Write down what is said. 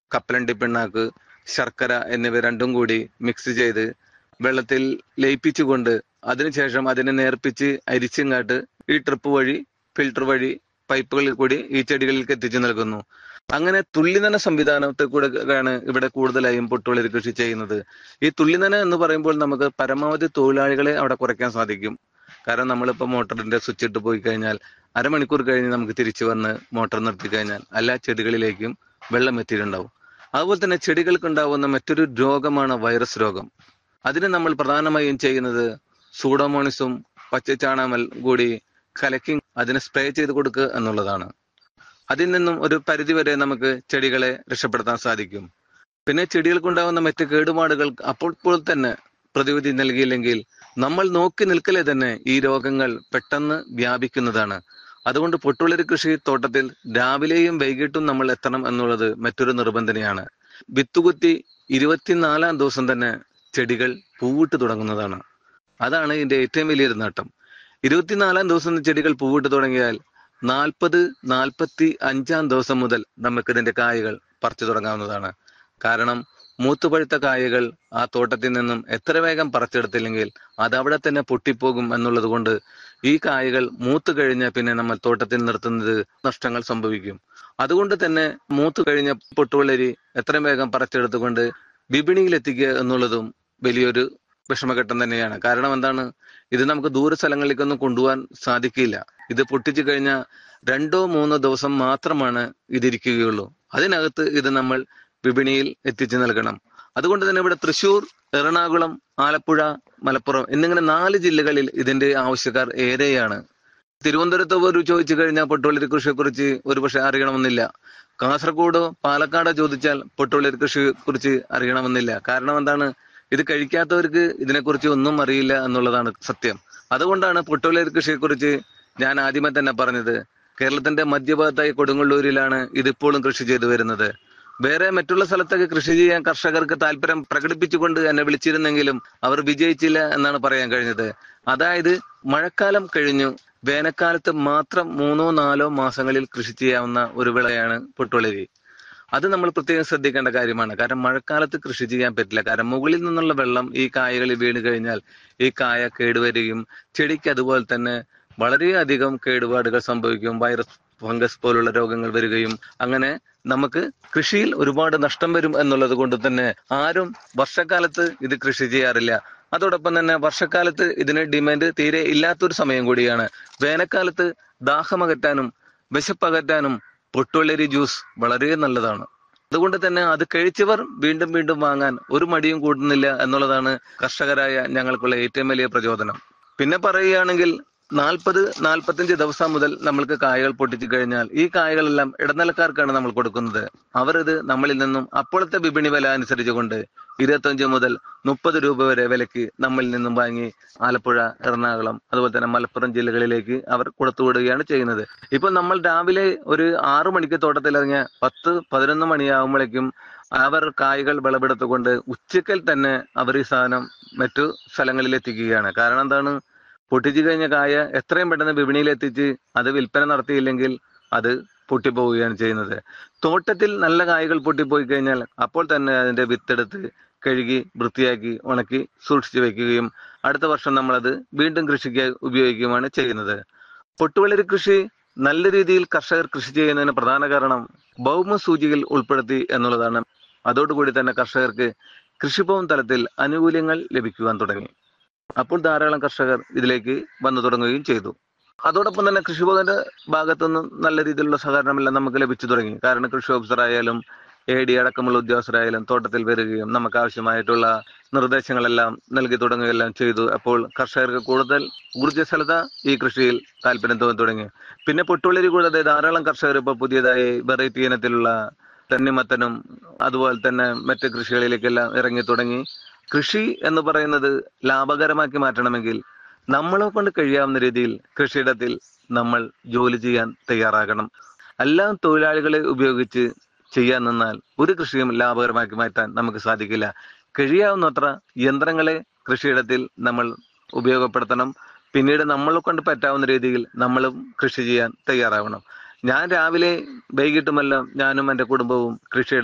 കപ്പലണ്ടി പിണ്ണാക്ക് ശർക്കര എന്നിവ രണ്ടും കൂടി മിക്സ് ചെയ്ത് വെള്ളത്തിൽ ലയിപ്പിച്ചുകൊണ്ട് അതിനുശേഷം അതിനെ നേർപ്പിച്ച് അരിച്ചിങ്ങാട്ട് ഈ ട്രിപ്പ് വഴി ഫിൽട്ടർ വഴി പൈപ്പുകളിൽ കൂടി ഈ ചെടികളിലേക്ക് എത്തിച്ചു നൽകുന്നു അങ്ങനെ തുള്ളിനന സംവിധാനത്തെ കൂടെ ആണ് ഇവിടെ കൂടുതലായും പൊട്ടുവളരി കൃഷി ചെയ്യുന്നത് ഈ തുള്ളിനന എന്ന് പറയുമ്പോൾ നമുക്ക് പരമാവധി തൊഴിലാളികളെ അവിടെ കുറയ്ക്കാൻ സാധിക്കും കാരണം നമ്മളിപ്പോൾ മോട്ടറിന്റെ സ്വിച്ച് ഇട്ട് പോയി കഴിഞ്ഞാൽ അരമണിക്കൂർ കഴിഞ്ഞ് നമുക്ക് തിരിച്ചു വന്ന് മോട്ടോർ നിർത്തി കഴിഞ്ഞാൽ എല്ലാ ചെടികളിലേക്കും വെള്ളം എത്തിയിട്ടുണ്ടാവും അതുപോലെ തന്നെ ചെടികൾക്ക് ഉണ്ടാവുന്ന മറ്റൊരു രോഗമാണ് വൈറസ് രോഗം അതിന് നമ്മൾ പ്രധാനമായും ചെയ്യുന്നത് സൂഡോമോണിസും പച്ചച്ചാണാമൽ കൂടി കലക്കി അതിനെ സ്പ്രേ ചെയ്ത് കൊടുക്കുക എന്നുള്ളതാണ് അതിൽ നിന്നും ഒരു പരിധിവരെ നമുക്ക് ചെടികളെ രക്ഷപ്പെടുത്താൻ സാധിക്കും പിന്നെ ചെടികൾക്കുണ്ടാവുന്ന മറ്റ് കേടുപാടുകൾ അപ്പോൾ ഇപ്പോൾ തന്നെ പ്രതിവിധി നൽകിയില്ലെങ്കിൽ നമ്മൾ നോക്കി നിൽക്കലേ തന്നെ ഈ രോഗങ്ങൾ പെട്ടെന്ന് വ്യാപിക്കുന്നതാണ് അതുകൊണ്ട് പൊട്ടുളരി കൃഷി തോട്ടത്തിൽ രാവിലെയും വൈകിട്ടും നമ്മൾ എത്തണം എന്നുള്ളത് മറ്റൊരു നിബന്ധനയാണ് വിത്തുകുത്തി ഇരുപത്തിനാലാം ദിവസം തന്നെ ചെടികൾ പൂവിട്ട് തുടങ്ങുന്നതാണ് അതാണ് ഇതിന്റെ ഏറ്റവും വലിയൊരു നേട്ടം ഇരുപത്തിനാലാം ദിവസം ചെടികൾ പൂവിട്ട് തുടങ്ങിയാൽ നാൽപ്പത് നാൽപ്പത്തി അഞ്ചാം ദിവസം മുതൽ നമുക്ക് ഇതിന്റെ കായകൾ പറിച്ചു തുടങ്ങാവുന്നതാണ് കാരണം മൂത്തുപഴുത്ത കായകൾ ആ തോട്ടത്തിൽ നിന്നും എത്ര വേഗം പറിച്ചെടുത്തില്ലെങ്കിൽ അത് അവിടെ തന്നെ പൊട്ടിപ്പോകും എന്നുള്ളത് കൊണ്ട് ഈ കായകൾ മൂത്ത് കഴിഞ്ഞാൽ പിന്നെ നമ്മൾ തോട്ടത്തിൽ നിർത്തുന്നത് നഷ്ടങ്ങൾ സംഭവിക്കും അതുകൊണ്ട് തന്നെ മൂത്ത് കഴിഞ്ഞ പൊട്ടുവളരി എത്രയും വേഗം പറിച്ചെടുത്തുകൊണ്ട് വിപണിയിൽ എത്തിക്കുക എന്നുള്ളതും വലിയൊരു വിഷമഘട്ടം തന്നെയാണ് കാരണം എന്താണ് ഇത് നമുക്ക് ദൂര സ്ഥലങ്ങളിലേക്കൊന്നും കൊണ്ടുപോകാൻ സാധിക്കില്ല ഇത് പൊട്ടിച്ചു കഴിഞ്ഞാൽ രണ്ടോ മൂന്നോ ദിവസം മാത്രമാണ് ഇതിരിക്കുകയുള്ളൂ അതിനകത്ത് ഇത് നമ്മൾ വിപണിയിൽ എത്തിച്ചു നൽകണം അതുകൊണ്ട് തന്നെ ഇവിടെ തൃശൂർ എറണാകുളം ആലപ്പുഴ മലപ്പുറം എന്നിങ്ങനെ നാല് ജില്ലകളിൽ ഇതിന്റെ ആവശ്യക്കാർ ഏറെയാണ് തിരുവനന്തപുരത്ത് ഒരു ചോദിച്ചു കഴിഞ്ഞാൽ പൊട്ടുവളരി കൃഷിയെ കുറിച്ച് ഒരുപക്ഷെ അറിയണമെന്നില്ല കാസർഗോഡോ പാലക്കാടോ ചോദിച്ചാൽ പൊട്ടുവളരി കൃഷിയെ കുറിച്ച് അറിയണമെന്നില്ല കാരണം എന്താണ് ഇത് കഴിക്കാത്തവർക്ക് ഇതിനെക്കുറിച്ച് ഒന്നും അറിയില്ല എന്നുള്ളതാണ് സത്യം അതുകൊണ്ടാണ് പൊട്ടുവളരി കൃഷിയെ കുറിച്ച് ഞാൻ ആദ്യമേ തന്നെ പറഞ്ഞത് കേരളത്തിന്റെ മധ്യഭാഗത്തായി കൊടുങ്ങല്ലൂരിലാണ് ഇതിപ്പോഴും കൃഷി ചെയ്തു വരുന്നത് വേറെ മറ്റുള്ള സ്ഥലത്തൊക്കെ കൃഷി ചെയ്യാൻ കർഷകർക്ക് താല്പര്യം പ്രകടിപ്പിച്ചുകൊണ്ട് എന്നെ വിളിച്ചിരുന്നെങ്കിലും അവർ വിജയിച്ചില്ല എന്നാണ് പറയാൻ കഴിഞ്ഞത് അതായത് മഴക്കാലം കഴിഞ്ഞു വേനൽക്കാലത്ത് മാത്രം മൂന്നോ നാലോ മാസങ്ങളിൽ കൃഷി ചെയ്യാവുന്ന ഒരു വിളയാണ് പൊട്ടുവളരി അത് നമ്മൾ പ്രത്യേകം ശ്രദ്ധിക്കേണ്ട കാര്യമാണ് കാരണം മഴക്കാലത്ത് കൃഷി ചെയ്യാൻ പറ്റില്ല കാരണം മുകളിൽ നിന്നുള്ള വെള്ളം ഈ കായകളിൽ വീണ് കഴിഞ്ഞാൽ ഈ കായ കേടുവരികയും ചെടിക്ക് അതുപോലെ തന്നെ വളരെയധികം കേടുപാടുകൾ സംഭവിക്കും വൈറസ് ഫംഗസ് പോലുള്ള രോഗങ്ങൾ വരികയും അങ്ങനെ നമുക്ക് കൃഷിയിൽ ഒരുപാട് നഷ്ടം വരും എന്നുള്ളത് കൊണ്ട് തന്നെ ആരും വർഷക്കാലത്ത് ഇത് കൃഷി ചെയ്യാറില്ല അതോടൊപ്പം തന്നെ വർഷക്കാലത്ത് ഇതിന് ഡിമാൻഡ് തീരെ ഇല്ലാത്തൊരു സമയം കൂടിയാണ് വേനൽക്കാലത്ത് ദാഹമകറ്റാനും വിശപ്പകറ്റാനും പൊട്ടുവെള്ളരി ജ്യൂസ് വളരെ നല്ലതാണ് അതുകൊണ്ട് തന്നെ അത് കഴിച്ചവർ വീണ്ടും വീണ്ടും വാങ്ങാൻ ഒരു മടിയും കൂടുന്നില്ല എന്നുള്ളതാണ് കർഷകരായ ഞങ്ങൾക്കുള്ള ഏറ്റവും വലിയ പ്രചോദനം പിന്നെ പറയുകയാണെങ്കിൽ നാൽപ്പത് നാൽപ്പത്തഞ്ച് ദിവസം മുതൽ നമ്മൾക്ക് കായകൾ പൊട്ടിച്ചു കഴിഞ്ഞാൽ ഈ കായകളെല്ലാം ഇടനിലക്കാർക്കാണ് നമ്മൾ കൊടുക്കുന്നത് അവർ ഇത് നമ്മളിൽ നിന്നും അപ്പോഴത്തെ വിപണി വില അനുസരിച്ചുകൊണ്ട് ഇരുപത്തഞ്ച് മുതൽ മുപ്പത് രൂപ വരെ വിലക്ക് നമ്മളിൽ നിന്നും വാങ്ങി ആലപ്പുഴ എറണാകുളം അതുപോലെ തന്നെ മലപ്പുറം ജില്ലകളിലേക്ക് അവർ കൊടുത്തുവിടുകയാണ് ചെയ്യുന്നത് ഇപ്പൊ നമ്മൾ രാവിലെ ഒരു ആറു മണിക്ക് തോട്ടത്തിലിറങ്ങിയ പത്ത് പതിനൊന്ന് മണിയാകുമ്പോഴേക്കും അവർ കായ്കൾ വിളവെടുത്തുകൊണ്ട് ഉച്ചക്കൽ തന്നെ അവർ ഈ സാധനം മറ്റു സ്ഥലങ്ങളിൽ എത്തിക്കുകയാണ് കാരണം എന്താണ് പൊട്ടിച്ചു കഴിഞ്ഞ കായ എത്രയും പെട്ടെന്ന് വിപണിയിൽ എത്തിച്ച് അത് വിൽപ്പന നടത്തിയില്ലെങ്കിൽ അത് പൊട്ടിപ്പോവുകയാണ് ചെയ്യുന്നത് തോട്ടത്തിൽ നല്ല കായകൾ പൊട്ടിപ്പോയി കഴിഞ്ഞാൽ അപ്പോൾ തന്നെ അതിന്റെ വിത്തെടുത്ത് കഴുകി വൃത്തിയാക്കി ഉണക്കി സൂക്ഷിച്ചു വെക്കുകയും അടുത്ത വർഷം നമ്മളത് വീണ്ടും കൃഷിക്ക് ഉപയോഗിക്കുകയുമാണ് ചെയ്യുന്നത് പൊട്ടുവളരി കൃഷി നല്ല രീതിയിൽ കർഷകർ കൃഷി ചെയ്യുന്നതിന് പ്രധാന കാരണം ഭൗമ സൂചികയിൽ ഉൾപ്പെടുത്തി എന്നുള്ളതാണ് അതോടുകൂടി തന്നെ കർഷകർക്ക് കൃഷിഭവൻ തലത്തിൽ ആനുകൂല്യങ്ങൾ ലഭിക്കുവാൻ തുടങ്ങി അപ്പോൾ ധാരാളം കർഷകർ ഇതിലേക്ക് വന്നു തുടങ്ങുകയും ചെയ്തു അതോടൊപ്പം തന്നെ കൃഷിഭവന്റെ ഭാഗത്തുനിന്നും നല്ല രീതിയിലുള്ള സഹകരണമെല്ലാം നമുക്ക് ലഭിച്ചു തുടങ്ങി കാരണം കൃഷി ഓഫീസർ ആയാലും എ ഡി അടക്കമുള്ള ഉദ്യോഗസ്ഥരായാലും തോട്ടത്തിൽ വരികയും നമുക്ക് ആവശ്യമായിട്ടുള്ള നിർദ്ദേശങ്ങളെല്ലാം നൽകി തുടങ്ങുകയെല്ലാം ചെയ്തു അപ്പോൾ കർഷകർക്ക് കൂടുതൽ ഊർജ്ജസ്വലത ഈ കൃഷിയിൽ താല്പര്യം തോന്നി തുടങ്ങി പിന്നെ പൊട്ടുവളരി കൂടാതെ ധാരാളം കർഷകർ ഇപ്പോൾ പുതിയതായി വെറൈറ്റി ഇനത്തിലുള്ള തണ്ണിമത്തനും അതുപോലെ തന്നെ മറ്റ് കൃഷികളിലേക്കെല്ലാം ഇറങ്ങി തുടങ്ങി കൃഷി എന്ന് പറയുന്നത് ലാഭകരമാക്കി മാറ്റണമെങ്കിൽ നമ്മളെ കൊണ്ട് കഴിയാവുന്ന രീതിയിൽ കൃഷിയിടത്തിൽ നമ്മൾ ജോലി ചെയ്യാൻ തയ്യാറാകണം എല്ലാ തൊഴിലാളികളെ ഉപയോഗിച്ച് ചെയ്യാൻ നിന്നാൽ ഒരു കൃഷിയും ലാഭകരമാക്കി മാറ്റാൻ നമുക്ക് സാധിക്കില്ല കഴിയാവുന്നത്ര യന്ത്രങ്ങളെ കൃഷിയിടത്തിൽ നമ്മൾ ഉപയോഗപ്പെടുത്തണം പിന്നീട് നമ്മളെ കൊണ്ട് പറ്റാവുന്ന രീതിയിൽ നമ്മളും കൃഷി ചെയ്യാൻ തയ്യാറാവണം ഞാൻ രാവിലെ വൈകിട്ടുമെല്ലാം ഞാനും എൻ്റെ കുടുംബവും കൃഷിയിട